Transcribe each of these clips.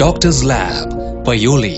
Doctor's Lab, Payoli.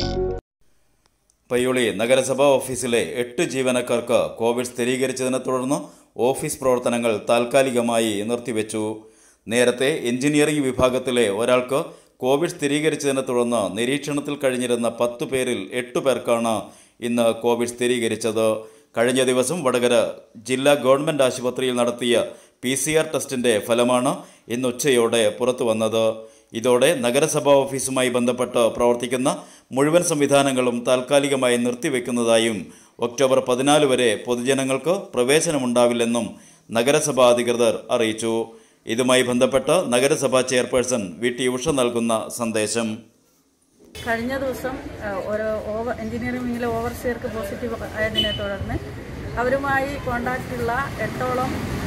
Payyoli നഗരസഭാ ഓഫീസിലെ എട്ട് ജീവനക്കാർക്ക് കോവിഡ് സ്ഥിരീകരിച്ചതിനെ തുടർന്ന് ഓഫീസ് പ്രവർത്തനങ്ങൾ താൽക്കാലികമായി നിർത്തിവെച്ചു നേരത്തെ എഞ്ചിനീയറിംഗ് വിഭാഗത്തിലെ ഒരാൾക്ക് കോവിഡ് സ്ഥിരീകരിച്ചതിനെ തുടർന്ന് നിരീക്ഷണത്തിൽ കഴിഞ്ഞിരുന്ന പത്തു പേരിൽ എട്ടു പേർക്കാണ് ഇന്ന് കോവിഡ് സ്ഥിരീകരിച്ചത് കഴിഞ്ഞ ദിവസം വടകര ജില്ലാ ഗവൺമെൻറ് ആശുപത്രിയിൽ നടത്തിയ പി സി ആർ ടെസ്റ്റിൻ്റെ ഫലമാണ് ഇന്ന് ഉച്ചയോടെ പുറത്തു വന്നത് ഇതോടെ നഗരസഭാ ഓഫീസുമായി ബന്ധപ്പെട്ട് പ്രവർത്തിക്കുന്ന മുഴുവൻ സംവിധാനങ്ങളും താൽക്കാലികമായി നിർത്തിവെക്കുന്നതായും ഒക്ടോബർ പതിനാല് വരെ പൊതുജനങ്ങൾക്ക് പ്രവേശനമുണ്ടാവില്ലെന്നും നഗരസഭാ അധികൃതർ അറിയിച്ചു ഇതുമായി ബന്ധപ്പെട്ട് നഗരസഭാ ചെയർപേഴ്സൺ വി ടി ഉഷ നൽകുന്ന സന്ദേശം കഴിഞ്ഞ ദിവസം ഏഹ്, ഒരു ഓവർ എഞ്ചിനീയറിംഗ് വിങ്ങിലെ ഓവർസിയർക്ക് പോസിറ്റീവ് ആയതിനെ തുടർന്ന് അവരുമായി കോണ്ടാക്റ്റ് ഉള്ള എട്ടോളം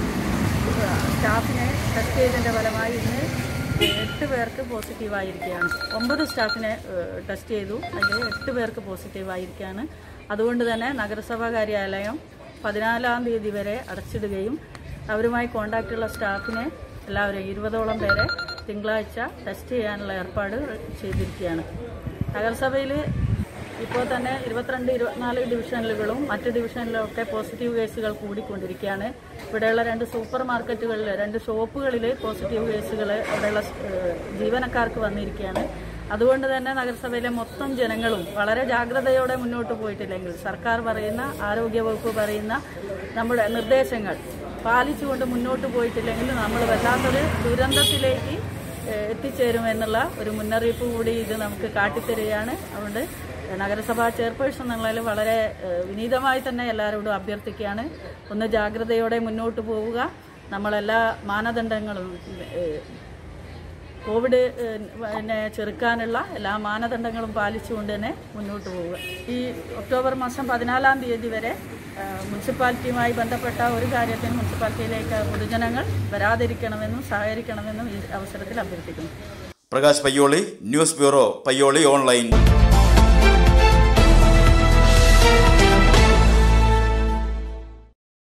ഏഹ്, സ്റ്റാഫിനെ ടെസ്റ്റ് ചെയ്തതിൻ്റെ ഫലമായി ഇന്ന് എട്ട് പേർക്ക് പോസിറ്റീവായിരിക്കുകയാണ് ഒമ്പത് സ്റ്റാഫിനെ ഏഹ്, ടെസ്റ്റ് ചെയ്തു അതിൽ എട്ട് പേർക്ക് പോസിറ്റീവായിരിക്കുകയാണ് അതുകൊണ്ട് തന്നെ നഗരസഭാ കാര്യാലയം പതിനാലാം തീയതി വരെ അടച്ചിടുകയും അവരുമായി കോണ്ടാക്റ്റ് ഉള്ള സ്റ്റാഫിനെ എല്ലാവരെയും ഇരുപതോളം പേരെ തിങ്കളാഴ്ച ടെസ്റ്റ് ചെയ്യാനുള്ള ഏർപ്പാട് ചെയ്തിരിക്കുകയാണ് നഗരസഭയിൽ ഇപ്പോൾ തന്നെ ഇരുപത്തിരണ്ട് ഇരുപത്തിനാല് ഡിവിഷനുകളും മറ്റ് ഡിവിഷനിലൊക്കെ പോസിറ്റീവ് കേസുകൾ കൂടിക്കൊണ്ടിരിക്കുകയാണ് ഇവിടെയുള്ള രണ്ട് സൂപ്പർ മാർക്കറ്റുകളിൽ രണ്ട് ഷോപ്പുകളിൽ പോസിറ്റീവ് കേസുകൾ അവിടെയുള്ള ഏഹ്, ജീവനക്കാർക്ക് വന്നിരിക്കുകയാണ് അതുകൊണ്ട് തന്നെ നഗരസഭയിലെ മൊത്തം ജനങ്ങളും വളരെ ജാഗ്രതയോടെ മുന്നോട്ട് പോയിട്ടില്ലെങ്കിൽ സർക്കാർ പറയുന്ന ആരോഗ്യവകുപ്പ് പറയുന്ന നമ്മുടെ നിർദ്ദേശങ്ങൾ പാലിച്ചുകൊണ്ട് മുന്നോട്ട് പോയിട്ടില്ലെങ്കിൽ നമ്മൾ വല്ലാത്തൊരു ദുരന്തത്തിലേക്ക് ഏഹ്, എത്തിച്ചേരുമെന്നുള്ള ഒരു മുന്നറിയിപ്പ് കൂടി ഇത് നമുക്ക് കാട്ടിത്തരികയാണ് അതുകൊണ്ട് നഗരസഭാ ചെയർപേഴ്സൺ എന്നുള്ളതിൽ വളരെ ഏഹ്, വിനീതമായി തന്നെ എല്ലാവരോടും അഭ്യർത്ഥിക്കുകയാണ് ഒന്ന് ജാഗ്രതയോടെ മുന്നോട്ട് പോവുക നമ്മളെല്ലാ മാനദണ്ഡങ്ങളും ഏഹ്, കോവിഡ് ഏഹ്, പിന്നെ ചെറുക്കാനുള്ള എല്ലാ മാനദണ്ഡങ്ങളും പാലിച്ചുകൊണ്ട് തന്നെ മുന്നോട്ട് പോവുക ഈ ഒക്ടോബർ മാസം പതിനാലാം തീയതി വരെ ഏഹ്, മുനിസിപ്പാലിറ്റിയുമായി ബന്ധപ്പെട്ട ഒരു കാര്യത്തിന് മുനിസിപ്പാലിറ്റിയിലേക്ക് പൊതുജനങ്ങൾ വരാതിരിക്കണമെന്നും സഹകരിക്കണമെന്നും ഈ അവസരത്തിൽ അഭ്യർത്ഥിക്കുന്നു Prakash Payyoli news bureau Payyoli online